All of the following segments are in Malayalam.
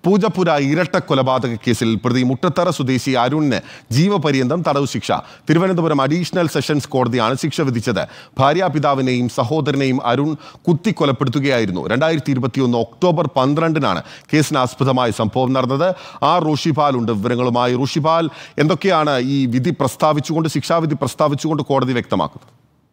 പൂജപ്പുര ഇരട്ട കൊലപാതക കേസിൽ പ്രതി മുട്ടത്തറ സ്വദേശി അരുണിന് ജീവപര്യന്തം തടവ് ശിക്ഷ തിരുവനന്തപുരം അഡീഷണൽ സെഷൻസ് കോടതിയാണ് ശിക്ഷ വിധിച്ചത് ഭാര്യാപിതാവിനെയും സഹോദരനെയും അരുൺ കുത്തിക്കൊലപ്പെടുത്തുകയായിരുന്നു രണ്ടായിരത്തി ഇരുപത്തിയൊന്ന് ഒക്ടോബർ പന്ത്രണ്ടിനാണ് കേസിനാസ്പദമായ സംഭവം നടന്നത് ആ റോഷിപാൽ ഉണ്ട് വിവരങ്ങളുമായി റോഷിപാൽ എന്തൊക്കെയാണ് ഈ വിധി പ്രസ്താവിച്ചുകൊണ്ട് ശിക്ഷാവിധി പ്രസ്താവിച്ചുകൊണ്ട് കോടതി വ്യക്തമാക്കുന്നത്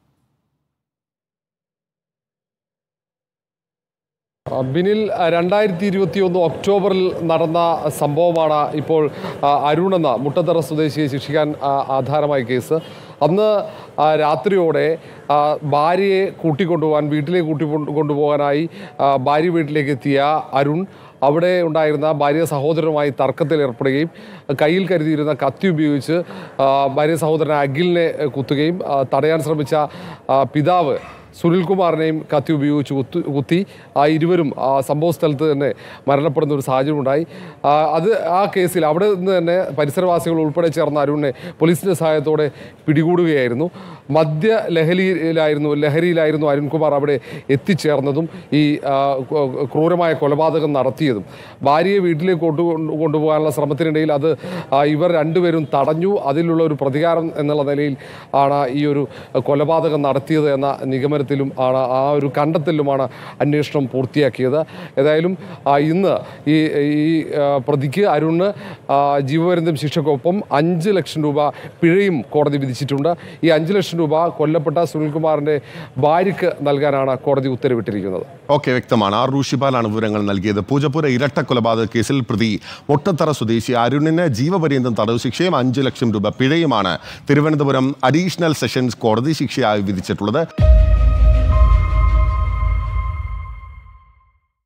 ബിനിൽ രണ്ടായിരത്തി ഇരുപത്തി ഒന്ന് ഒക്ടോബറിൽ നടന്ന സംഭവമാണ് ഇപ്പോൾ ആ, അരുൺ എന്ന മുട്ടത്തറ സ്വദേശിയെ ശിക്ഷിക്കാൻ ആ, ആധാരമായ കേസ് അന്ന് ആ, രാത്രിയോടെ ആ, ഭാര്യയെ കൂട്ടിക്കൊണ്ടുപോകാൻ വീട്ടിലേക്ക് കൂട്ടി കൊണ്ട് കൊണ്ടുപോകാനായി ആ, ഭാര്യ വീട്ടിലേക്ക് എത്തിയ അരുൺ അവിടെ ഉണ്ടായിരുന്ന ഭാര്യ സഹോദരനുമായി തർക്കത്തിൽ ഏർപ്പെടുകയും കയ്യിൽ കരുതിയിരുന്ന കത്തി ഉപയോഗിച്ച് ആ, ഭാര്യ സഹോദരൻ അഖിലിനെ കുത്തുകയും ആ, തടയാൻ ശ്രമിച്ച ആ, പിതാവ് സുനിൽകുമാറിനെയും കത്തി ഉപയോഗിച്ച് കുത്തു കുത്തി ആ ഇരുവരും ആ സംഭവ സ്ഥലത്ത് തന്നെ മരണപ്പെടുന്ന ഒരു സാഹചര്യം ഉണ്ടായി ആ, അത് ആ കേസിൽ അവിടെ നിന്ന് തന്നെ പരിസരവാസികൾ ഉൾപ്പെടെ ചേർന്ന അരുണിനെ പോലീസിൻ്റെ സഹായത്തോടെ പിടികൂടുകയായിരുന്നു മദ്യ ലഹരിയിലായിരുന്നു ലഹരിയിലായിരുന്നു അരുൺകുമാർ അവിടെ എത്തിച്ചേർന്നതും ഈ ആ, ക്രൂ- ക്രൂരമായ കൊലപാതകം നടത്തിയതും ഭാര്യയെ വീട്ടിലേക്ക് കൊണ്ടു കൊണ്ടുപോകാനുള്ള ശ്രമത്തിനിടയിൽ അത് ആ, ഇവർ രണ്ടുപേരും തടഞ്ഞു അതിലുള്ള ഒരു പ്രതികാരം എന്നുള്ള നിലയിൽ ആണ് ഈ ഒരു കൊലപാതകം നടത്തിയത് എന്ന നിഗമനത്തിലും ആണ് ആ ഒരു കണ്ടെത്തലിലുമാണ് അന്വേഷണം പൂർത്തിയാക്കിയത് ഏതായാലും ആ, ഇന്ന് ഈ ഈ ആ, പ്രതിക്ക് അരുണ് ആ, ജീവപര്യന്തം ശിക്ഷയ്ക്കൊപ്പം അഞ്ച് ലക്ഷം രൂപ പിഴയും കോടതി വിധിച്ചിട്ടുണ്ട് ഈ അഞ്ച് ലക്ഷം രൂപ കൊല്ലപ്പെട്ട സുനിൽകുമാറിൻ്റെ ഭാര്യയ്ക്ക് നൽകാനാണ് കോടതി ഉത്തരവിട്ടിരിക്കുന്നത് ഓക്കെ വ്യക്തമാണ് ആർ റൂഷിപാലാണ് വിവരങ്ങൾ നൽകിയത് പൂജപ്പുര ഇരട്ട കൊലപാതക കേസിൽ പ്രതി മുട്ടത്തറ സ്വദേശി അരുണിന് ജീവപര്യന്തം തടവ് ശിക്ഷയും അഞ്ച് ലക്ഷം രൂപ പിഴയുമാണ് തിരുവനന്തപുരം അഡീഷണൽ സെഷൻസ് കോടതി ശിക്ഷയായി വിധിച്ചിട്ടുള്ളത്